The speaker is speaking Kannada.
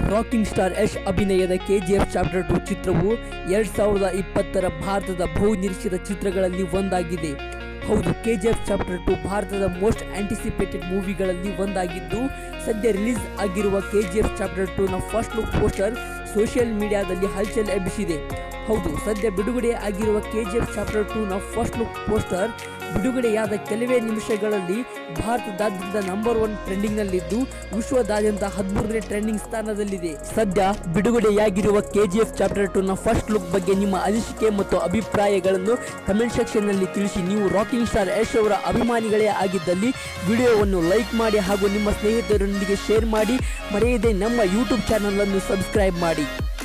ರಾಕಿಂಗ್ ಸ್ಟಾರ್ ಯಶ್ ಅಭಿನಯದ ಕೆಜಿಎಫ್ ಚಾಪ್ಟರ್ ಟು ಚಿತ್ರವು ಎರಡ್ ಸಾವಿರದ ಇಪ್ಪತ್ತರ ಭಾರತದ ಬಹು ನಿರೀಕ್ಷಿತ ಚಿತ್ರಗಳಲ್ಲಿ ಒಂದಾಗಿದೆ ಹೌದು ಕೆಜಿಎಫ್ ಚಾಪ್ಟರ್ ಟು ಭಾರತದ ಮೋಸ್ಟ್ ಆಂಟಿಸಿಪೇಟೆಡ್ ಮೂವಿಗಳಲ್ಲಿ ಒಂದಾಗಿದ್ದು ಸದ್ಯ ರಿಲೀಸ್ ಆಗಿರುವ ಕೆಜಿಎಫ್ ಚಾಪ್ಟರ್ ಟು ನ ಫಸ್ಟ್ ಲುಕ್ ಪೋಸ್ಟರ್ ಸೋಷಿಯಲ್ ಮೀಡಿಯಾದಲ್ಲಿ ಹಲ್ಚಲ್ ಎಬ್ಬಿಸಿದೆ ಹೌದು ಸದ್ಯ ಬಿಡುಗಡೆ ಆಗಿರುವ ಕೆಜಿಎಫ್ ಚಾಪ್ಟರ್ ಟು ನ ಫಸ್ಟ್ ಲುಕ್ ಪೋಸ್ಟರ್ ಬಿಡುಗಡೆಯಾದ ಕೆಲವೇ ನಿಮಿಷಗಳಲ್ಲಿ ಭಾರತದಾದ್ಯಂತ ನಂಬರ್ ಒನ್ ಟ್ರೆಂಡಿಂಗ್ ನಲ್ಲಿದ್ದು ವಿಶ್ವದಾದ್ಯಂತ ಹದಿಮೂರನೇ ಟ್ರೆಂಡಿಂಗ್ ಸ್ಥಾನದಲ್ಲಿದೆ ಸದ್ಯ ಬಿಡುಗಡೆಯಾಗಿರುವ ಕೆಜಿಎಫ್ ಚಾಪ್ಟರ್ ಟು ನ ಫಸ್ಟ್ ಲುಕ್ ಬಗ್ಗೆ ನಿಮ್ಮ ಅನಿಸಿಕೆ ಮತ್ತು ಅಭಿಪ್ರಾಯಗಳನ್ನು ಕಮೆಂಟ್ ಸೆಕ್ಷನ್ ನಲ್ಲಿ ತಿಳಿಸಿ ನೀವು ರಾಕಿಂಗ್ ಸ್ಟಾರ್ ಯಶ್ ಅವರ ಅಭಿಮಾನಿಗಳೇ ಆಗಿದ್ದಲ್ಲಿ ವಿಡಿಯೋವನ್ನು ಲೈಕ್ ಮಾಡಿ ಹಾಗೂ ನಿಮ್ಮ ಸ್ನೇಹಿತರೊಂದಿಗೆ ಶೇರ್ ಮಾಡಿ ಮರೆಯದೆ ನಮ್ಮ ಯೂಟ್ಯೂಬ್ ಚಾನಲ್ ಅನ್ನು ಸಬ್ಸ್ಕ್ರೈಬ್ ಮಾಡಿ